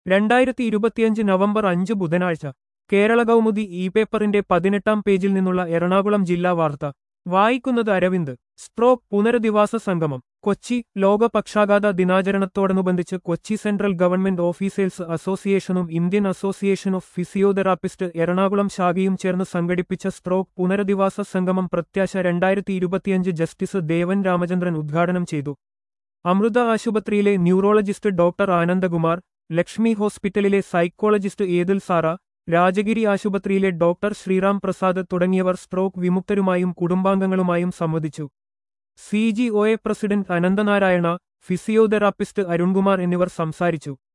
രണ്ടായിരത്തി ഇരുപത്തിയഞ്ച് നവംബർ അഞ്ച് ബുധനാഴ്ച കേരള കൗമുദി ഇ പേപ്പറിന്റെ പതിനെട്ടാം പേജിൽ നിന്നുള്ള എറണാകുളം ജില്ലാ വാർത്ത വായിക്കുന്നത് അരവിന്ദ് സ്ട്രോക്ക് പുനരധിവാസ സംഗമം കൊച്ചി ലോക പക്ഷാഘാത ദിനാചരണത്തോടനുബന്ധിച്ച് കൊച്ചി സെൻട്രൽ ഗവൺമെന്റ് ഓഫീസേഴ്സ് അസോസിയേഷനും Indian association of physiotherapist Ernakulam ശാഖയും ചേർന്ന് സംഘടിപ്പിച്ച സ്ട്രോക്ക് പുനരധിവാസ സംഗമം പ്രത്യാശ രണ്ടായിരത്തി ഇരുപത്തിയഞ്ച് ജസ്റ്റിസ് ദേവൻ രാമചന്ദ്രൻ ഉദ്ഘാടനം ചെയ്തു അമൃത ആശുപത്രിയിലെ ന്യൂറോളജിസ്റ്റ് ഡോക്ടർ ആനന്ദകുമാർ ലക്ഷ്മി ഹോസ്പിറ്റലിലെ സൈക്കോളജിസ്റ്റ് ഏതിൽ സാറ രാജഗിരി ആശുപത്രിയിലെ ഡോക്ടർ ശ്രീറാം പ്രസാദ് തുടങ്ങിയവർ സ്ട്രോക്ക് വിമുക്തരുമായും കുടുംബാംഗങ്ങളുമായും സംവദിച്ചു C G O A president Ananthanarayana physiotherapist Arunkumar എന്നിവർ സംസാരിച്ചു